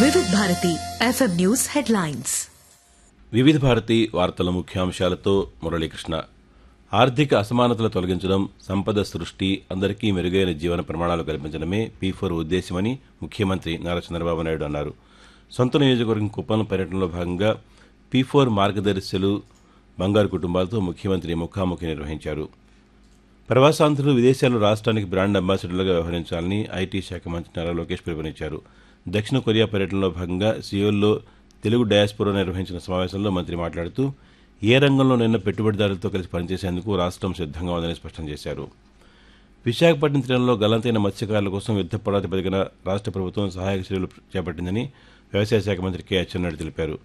వివిధ Bharati FM news headlines వివిధ భారతి వార్తల ముఖ్యాంశాలతో మురళీకృష్ణ ఆర్థిక అసమానతలు తొలగించడం సంపద సృష్టి అందరికీ మెరుగైన జీవన ప్రమాణాలు కల్పించడమే పీ ఫోర్ ఉద్దేశమని ముఖ్యమంత్రి నారా చంద్రబాబు నాయుడు అన్నారు సొంత నియోజకవర్గం కుప్పం పర్యటనలో భాగంగా పీ ఫోర్ మార్గదర్శులు బంగారు కుటుంబాలతో ముఖ్యమంత్రి ముఖాముఖి నిర్వహించారు ప్రవాసాంధ్రులు విదేశాల్లో రాష్ట్రానికి బ్రాండ్ అంబాసిడర్లుగా వ్యవహరించాలని ఐటీ శాఖ మంత్రి నారా లోకేష్ పిలుపునిచ్చారు దక్షిణ కొరియా పర్యటనలో భాగంగా సియోల్లో తెలుగు డయాస్పోరా నిర్వహించిన సమావేశంలో మంత్రి మాట్లాడుతూ ఏ రంగంలోనైనా పెట్టుబడిదారులతో కలిసి పనిచేసేందుకు రాష్ట్రం సిద్ధంగా ఉందని స్పష్టం చేశారు విశాఖపట్నం తీరంలో గల్లంతైన మత్స్యకారుల కోసం యుద్ధ ప్రాతిపదికన రాష్ట్ర ప్రభుత్వం సహాయక చర్యలు చేపట్టిందని వ్యవసాయ శాఖ మంత్రి కె అచ్చెన్నాయుడు తెలిపారు